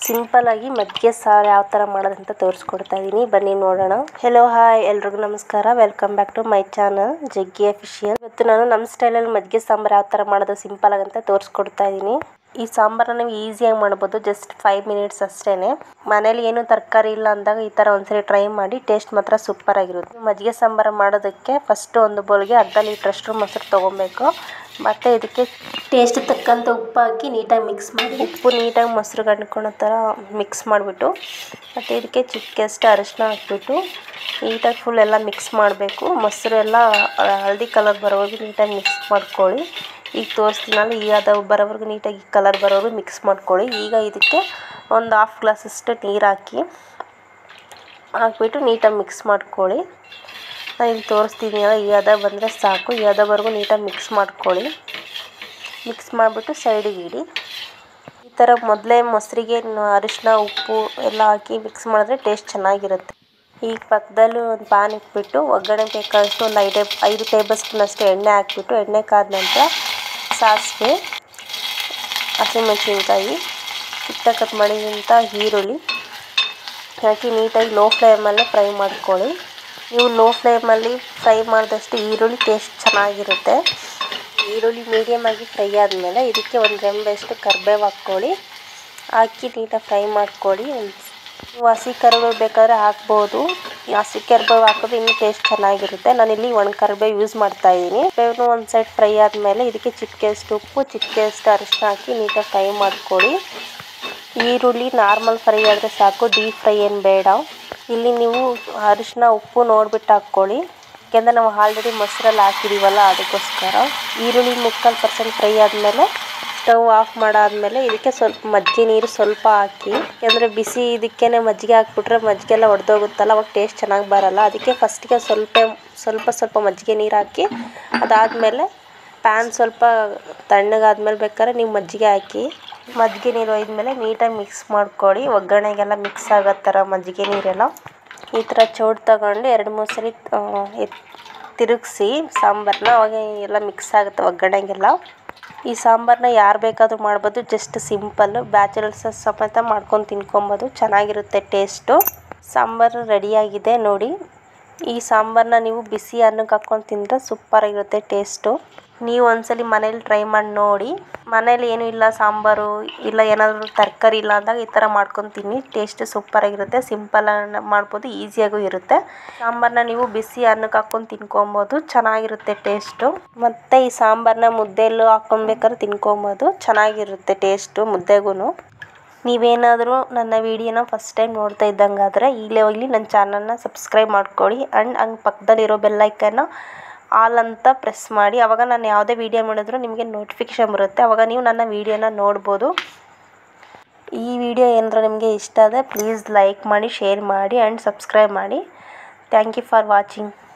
simple ಆಗಿ ಮಜ್ಜಿಗೆ ಸಾರು ಯಾವ ಥರ ಮಾಡೋದಂತ ತೋರಿಸ್ಕೊಡ್ತಾ ಇದ್ದೀನಿ ಬನ್ನಿ ನೋಡೋಣ ಹೆಲೋ ಹಾಯ್ ಎಲ್ರಿಗೂ ನಮಸ್ಕಾರ welcome back to my channel Jaggi official ಇವತ್ತು ನಾನು ನಮ್ಮ ಸ್ಟೈಲಲ್ಲಿ ಮಜ್ಜಿಗೆ ಸಾಂಬಾರು ಯಾವ ಥರ ಮಾಡೋದು ಸಿಂಪಲ್ ಆಗಿ ಅಂತ ತೋರಿಸ್ಕೊಡ್ತಾ ಇದ್ದೀನಿ ಈ ಸಾಂಬಾರನ್ನ ನೀವು ಈಸಿಯಾಗಿ ಮಾಡ್ಬೋದು ಜಸ್ಟ್ ಫೈವ್ ಮಿನಿಟ್ಸ್ ಅಷ್ಟೇ ಮನೇಲಿ ಏನು ತರಕಾರಿ ಇಲ್ಲ ಅಂದಾಗ ಈ ಥರ ಒಂದ್ಸರಿ ಟ್ರೈ ಮಾಡಿ ಟೇಸ್ಟ್ ಮಾತ್ರ ಸೂಪರ್ ಆಗಿರುತ್ತೆ ಮಜ್ಜಿಗೆ ಸಾಂಬಾರು ಮಾಡೋದಕ್ಕೆ ಫಸ್ಟ್ ಒಂದು ಬೌಲ್ಗೆ ಅರ್ಧ ಲೀಟ್ರಷ್ಟು ಮೊಸರು ತೊಗೊಬೇಕು ಮತ್ತು ಇದಕ್ಕೆ ಟೇಸ್ಟ್ ತಕ್ಕಂಥ ಉಪ್ಪು ಹಾಕಿ ನೀಟಾಗಿ ಮಿಕ್ಸ್ ಮಾಡಿ ಉಪ್ಪು ನೀಟಾಗಿ ಮೊಸರು ಗಂಡ್ಕೊಳೋ ಥರ ಮಿಕ್ಸ್ ಮಾಡಿಬಿಟ್ಟು ಮತ್ತು ಇದಕ್ಕೆ ಚಿಕ್ಕಷ್ಟು ಅರಿಶಿನ ಹಾಕ್ಬಿಟ್ಟು ನೀಟಾಗಿ ಫುಲ್ ಎಲ್ಲ ಮಿಕ್ಸ್ ಮಾಡಬೇಕು ಮೊಸರು ಎಲ್ಲ ಹಳದಿ ಕಲರ್ ಬರೋವರೆಗೂ ನೀಟಾಗಿ ಮಿಕ್ಸ್ ಮಾಡ್ಕೊಳ್ಳಿ ಈಗ ತೋರಿಸ್ತೀನಲ್ಲ ಈ ಅದ ಬರೋವರೆಗೂ ನೀಟಾಗಿ ಕಲರ್ ಬರೋವರೆಗೂ ಮಿಕ್ಸ್ ಮಾಡ್ಕೊಳ್ಳಿ ಈಗ ಇದಕ್ಕೆ ಒಂದು ಹಾಫ್ ಗ್ಲಾಸಷ್ಟು ನೀರು ಹಾಕಿ ಹಾಕ್ಬಿಟ್ಟು ನೀಟಾಗಿ ಮಿಕ್ಸ್ ಮಾಡ್ಕೊಳ್ಳಿ ನಾನು ಇಲ್ಲಿ ತೋರಿಸ್ತಿದ್ದೀನಲ್ಲ ಈ ಹದ ಬಂದರೆ ಸಾಕು ಈ ಹದವರೆಗೂ ನೀಟಾಗಿ ಮಿಕ್ಸ್ ಮಾಡ್ಕೊಳ್ಳಿ ಮಿಕ್ಸ್ ಮಾಡಿಬಿಟ್ಟು ಸೈಡಿಗೆ ಇಡಿ ಈ ಥರ ಮೊದಲೇ ಮೊಸರಿಗೆ ಅರಿಶಿನ ಉಪ್ಪು ಎಲ್ಲ ಹಾಕಿ ಮಿಕ್ಸ್ ಮಾಡಿದ್ರೆ ಟೇಸ್ಟ್ ಚೆನ್ನಾಗಿರುತ್ತೆ ಈಗ ಪಕ್ಕದಲ್ಲೂ ಒಂದು ಪಾನ್ ಇಟ್ಬಿಟ್ಟು ಒಗ್ಗರಣೆ ಬೇಕಾದಷ್ಟು ಒಂದು ಐದು ಐದು ಟೇಬಲ್ ಸ್ಪೂನ್ ಅಷ್ಟು ಎಣ್ಣೆ ಹಾಕ್ಬಿಟ್ಟು ಎಣ್ಣೆ ಕಾದ ನಂತರ ಸಾಸಿವೆ ಹಸಿಮೆಣಸಿನ್ಕಾಯಿ ಚಿಕ್ಕ ಕಟ್ ಮಾಡಿದಂಥ ಈರುಳ್ಳಿ ಹಾಕಿ ನೀಟಾಗಿ ಲೋ ಫ್ಲೇಮಲ್ಲೇ ಫ್ರೈ ಮಾಡ್ಕೊಳ್ಳಿ ನೀವು ಲೋ ಫ್ಲೇಮಲ್ಲಿ ಫ್ರೈ ಮಾಡಿದಷ್ಟು ಈರುಳ್ಳಿ ಟೇಸ್ಟ್ ಚೆನ್ನಾಗಿರುತ್ತೆ ಈರುಳ್ಳಿ ಮೀಡಿಯಮ್ ಆಗಿ ಫ್ರೈ ಆದಮೇಲೆ ಇದಕ್ಕೆ ಒಂದು ರೆಂಬೆಷ್ಟು ಕರಿಬೇವು ಹಾಕ್ಕೊಳ್ಳಿ ಹಾಕಿ ನೀಟಾಗಿ ಫ್ರೈ ಮಾಡ್ಕೊಳ್ಳಿ ನೀವು ಹಸಿ ಕರಿಬೇವು ಬೇಕಾದರೆ ಹಾಕ್ಬೋದು ಈ ಹಸಿ ಕರಿಬೇವು ಹಾಕಿದ್ರೆ ಇನ್ನೂ ಟೇಸ್ಟ್ ಚೆನ್ನಾಗಿರುತ್ತೆ ನಾನಿಲ್ಲಿ ಒಣ ಕರಿಬೇವು ಯೂಸ್ ಮಾಡ್ತಾ ಇದ್ದೀನಿ ಬೇವು ಒಂದು ಸೈಡ್ ಫ್ರೈ ಆದಮೇಲೆ ಇದಕ್ಕೆ ಚಿಟಿಕೆಯಷ್ಟು ಉಪ್ಪು ಚಿಟಿಕೆಯಷ್ಟು ಅರಿಶಿನ ಹಾಕಿ ನೀಟಾಗಿ ಫ್ರೈ ಮಾಡ್ಕೊಳ್ಳಿ ಈರುಳ್ಳಿ ನಾರ್ಮಲ್ ಫ್ರೈ ಆದರೆ ಸಾಕು ಡೀಪ್ ಫ್ರೈ ಏನು ಬೇಡ ಇಲ್ಲಿ ನೀವು ಅರಿಶಿನ ಉಪ್ಪು ನೋಡಿಬಿಟ್ಟು ಹಾಕ್ಕೊಳ್ಳಿ ಯಾಕೆಂದರೆ ನಾವು ಆಲ್ರೆಡಿ ಮೊಸರಲ್ಲಿ ಹಾಕಿದ್ದೀವಲ್ಲ ಅದಕ್ಕೋಸ್ಕರ ಈರುಳ್ಳಿ ಮುಕ್ಕಾಲು ಪರ್ಸೆಂಟ್ ಫ್ರೈ ಆದಮೇಲೆ ಸ್ಟವ್ ಆಫ್ ಮಾಡಾದಮೇಲೆ ಇದಕ್ಕೆ ಸ್ವಲ್ಪ ಮಜ್ಜಿಗೆ ನೀರು ಸ್ವಲ್ಪ ಹಾಕಿ ಯಾಕೆಂದರೆ ಬಿಸಿ ಇದಕ್ಕೇ ಮಜ್ಜಿಗೆ ಹಾಕ್ಬಿಟ್ರೆ ಮಜ್ಜಿಗೆ ಎಲ್ಲ ಒಡೆದೋಗುತ್ತಲ್ಲ ಅವಾಗ ಟೇಸ್ಟ್ ಚೆನ್ನಾಗಿ ಬರಲ್ಲ ಅದಕ್ಕೆ ಫಸ್ಟಿಗೆ ಸ್ವಲ್ಪ ಸ್ವಲ್ಪ ಸ್ವಲ್ಪ ಮಜ್ಜಿಗೆ ನೀರು ಹಾಕಿ ಅದಾದಮೇಲೆ ಪ್ಯಾನ್ ಸ್ವಲ್ಪ ತಣ್ಣಗಾದ್ಮೇಲೆ ಬೇಕಾದ್ರೆ ನೀವು ಮಜ್ಜಿಗೆ ಹಾಕಿ ಮಜ್ಜಿಗೆ ನೀರು ಒಯ್ದ್ಮೇಲೆ ನೀಟಾಗಿ ಮಿಕ್ಸ್ ಮಾಡ್ಕೊಳ್ಳಿ ಒಗ್ಗರಣೆಗೆಲ್ಲ ಮಿಕ್ಸ್ ಆಗೋ ಥರ ಮಜ್ಜಿಗೆ ನೀರೆಲ್ಲ ಈ ಥರ ಚೌಡ್ ತಗೊಂಡು ಎರಡು ಮೂರು ಸರಿ ತಿರುಗಿಸಿ ಸಾಂಬಾರನ್ನ ಅವಾಗ ಎಲ್ಲ ಮಿಕ್ಸ್ ಆಗುತ್ತೆ ಒಗ್ಗರಣೆಗೆಲ್ಲ ಈ ಸಾಂಬಾರನ್ನ ಯಾರು ಬೇಕಾದರೂ ಮಾಡ್ಬೋದು ಜಸ್ಟ್ ಸಿಂಪಲ್ಲು ಬ್ಯಾಚುಲರ್ಸ್ ಸಮೇತ ಮಾಡ್ಕೊಂಡು ತಿನ್ಕೊಬೋದು ಚೆನ್ನಾಗಿರುತ್ತೆ ಟೇಸ್ಟು ಸಾಂಬಾರು ರೆಡಿಯಾಗಿದೆ ನೋಡಿ ಈ ಸಾಂಬಾರನ್ನ ನೀವು ಬಿಸಿ ಅನ್ನಕ್ಕೆ ಹಾಕ್ಕೊಂಡು ತಿಂದರೆ ಸೂಪರಾಗಿರುತ್ತೆ ಟೇಸ್ಟು ನೀವು ಒಂದ್ಸಲಿ ಮನೇಲಿ ಟ್ರೈ ಮಾಡಿ ನೋಡಿ ಮನೇಲಿ ಏನೂ ಇಲ್ಲ ಸಾಂಬಾರು ಇಲ್ಲ ಏನಾದರೂ ತರಕಾರಿ ಇಲ್ಲ ಅಂದಾಗ ಈ ಥರ ಮಾಡ್ಕೊಂಡು ತಿನ್ನಿ ಟೇಸ್ಟ್ ಸೂಪರಾಗಿರುತ್ತೆ ಸಿಂಪಲ್ ಮಾಡ್ಬೋದು ಈಸಿಯಾಗೂ ಇರುತ್ತೆ ಸಾಂಬಾರನ್ನ ನೀವು ಬಿಸಿ ಅನ್ನಕ್ಕೆ ಹಾಕ್ಕೊಂಡು ತಿನ್ಕೊಬೋದು ಚೆನ್ನಾಗಿರುತ್ತೆ ಟೇಸ್ಟು ಮತ್ತು ಈ ಸಾಂಬಾರನ್ನ ಮುದ್ದೆಲ್ಲೂ ಹಾಕ್ಕೊಬೇಕಾದ್ರೆ ತಿನ್ಕೊಬೋದು ಚೆನ್ನಾಗಿರುತ್ತೆ ಟೇಸ್ಟು ಮುದ್ದೆಗೂ ನೀವೇನಾದರೂ ನನ್ನ ವೀಡಿಯೋನ ಫಸ್ಟ್ ಟೈಮ್ ನೋಡ್ತಾ ಇದ್ದಂಗಾದರೆ ಈಗಲೇ ಹೋಗಲಿ ನನ್ನ ಚಾನಲ್ನ ಸಬ್ಸ್ಕ್ರೈಬ್ ಮಾಡ್ಕೊಳ್ಳಿ ಆ್ಯಂಡ್ ಹಂಗೆ ಪಕ್ಕದಲ್ಲಿರೋ ಬೆಲ್ಲೈಕನ್ನ ಆಲ್ ಅಂತ ಪ್ರೆಸ್ ಮಾಡಿ ಆವಾಗ ನಾನು ಯಾವುದೇ ವೀಡಿಯೋ ಮಾಡಿದ್ರು ನಿಮಗೆ ನೋಟಿಫಿಕೇಷನ್ ಬರುತ್ತೆ ಆವಾಗ ನೀವು ನನ್ನ ವೀಡಿಯೋನ ನೋಡ್ಬೋದು ಈ ವಿಡಿಯೋ ಏನಾದರೂ ನಿಮಗೆ ಇಷ್ಟ ಆದರೆ ಪ್ಲೀಸ್ ಲೈಕ್ ಮಾಡಿ ಶೇರ್ ಮಾಡಿ ಆ್ಯಂಡ್ ಸಬ್ಸ್ಕ್ರೈಬ್ ಮಾಡಿ ಥ್ಯಾಂಕ್ ಯು ಫಾರ್ ವಾಚಿಂಗ್